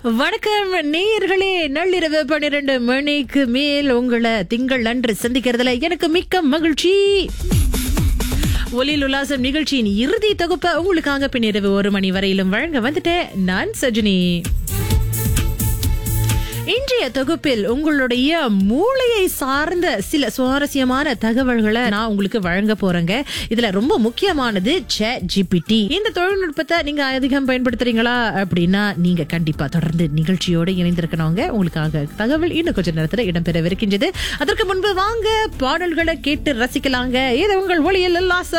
வணக்கம் நேயர்களே நள்ளிரவு பன்னிரண்டு மணிக்கு மேல் உங்களை திங்கள் அன்று சந்திக்கிறதுல எனக்கு மிக்க மகிழ்ச்சி ஒலியில் உல்லாசம் நிகழ்ச்சியின் இறுதி தொகுப்பை உங்களுக்காக பின்னிரவு ஒரு மணி வரையிலும் வழங்க வந்துட்டேன் நான் சஜினி இன்றைய தொகுப்பில் உங்களுடைய மூளையை சார்ந்த சில சுவாரஸ்யமான தகவல்களை நான் உங்களுக்கு வழங்க போறேங்க இதுல ரொம்ப முக்கியமானது chat ஜிபிடி இந்த தொழில்நுட்பத்தை நீங்க அதிகம் பயன்படுத்துறீங்களா அப்படின்னா நீங்க கண்டிப்பா தொடர்ந்து நிகழ்ச்சியோடு இணைந்திருக்கணுங்க உங்களுக்காக தகவல் இன்னும் கொஞ்ச நேரத்துல இடம்பெறவிருக்கின்றது அதற்கு முன்பு வாங்க பாடல்களை கேட்டு ரசிக்கலாங்க இது உங்கள் ஒளியில் உல்லாச